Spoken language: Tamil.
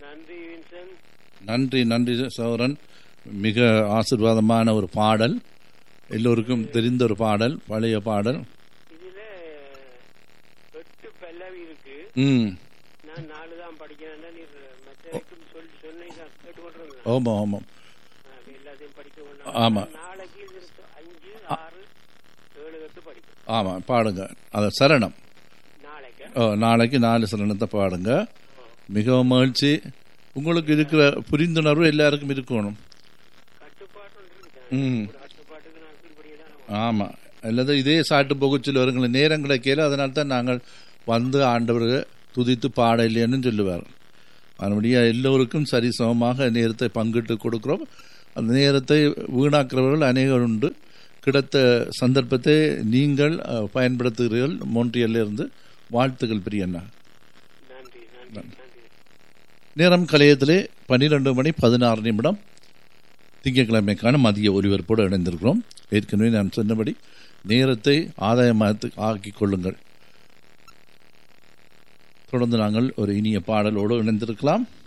நன்றி வின்சன் நன்றி நன்றி சௌரன் மிக ஆசிர்வாதமான ஒரு பாடல் எல்லோருக்கும் தெரிந்த ஒரு பாடல் பழைய பாடல் இதுல எட்டு பல்லவி இருக்கு ம் நான் நாலு தான் படிக்கிறேன்னா நீ மற்றவருக்கும் சொல்லி சொன்னீங்க கேட்டுக்கொண்டிருந்தேன் ஆமாம் ஆமாம் நான் எல்லாத்தையும் படிக்க ஆமா. வேண்டாம் நாளைக்கு இது இருக்கு. அஞ்சு ஆறு ஏழு எட்டு படிக்கும் ஆமாம் பாடுங்க அது சரணம் நாளைக்கு ஓ நாளைக்கு நாலு சரணத்தை பாடுங்க மிகவும் மகிழ்ச்சி உங்களுக்கு இருக்கிற புரிந்துணர்வு எல்லாருக்கும் இருக்கணும் கட்டுப்பாடு ஒன்று இருக்கு ம் ஒரு கட்டுப்பாட்டுக்கு நான் கீழ்படியே தான் ஆமாம் அல்லது இதே சாட்டு போகுச்சில் வருங்கள நேரம் கிடைக்கல அதனால தான் நாங்கள் வந்து ஆண்டவரை துதித்து பாட இல்லைன்னு சொல்லுவார் அதனுடைய எல்லோருக்கும் சரிசமமாக நேரத்தை பங்கிட்டு கொடுக்கிறோம் அந்த நேரத்தை வீணாக்குறவர்கள் அநேகர் உண்டு கிடைத்த சந்தர்ப்பத்தை நீங்கள் அஹ், பயன்படுத்துகிறீர்கள் மோன்றியல்ல இருந்து வாழ்த்துக்கள் பிரியண்ணா நன்றி நன்றி நன்றி நேரம் கலையத்திலே பன்னிரெண்டு மணி பதினாறு நிமிடம் திங்கட்கிழமைக்கான மதிய ஒலிபரப்போடு இணைந்திருக்கிறோம் ஏற்கனவே நான் சொன்னபடி நேரத்தை ஆதாயமாக ஆக்கிக் கொள்ளுங்கள் தொடர்ந்து நாங்கள் ஒரு இனிய பாடலோடு இணைந்திருக்கலாம்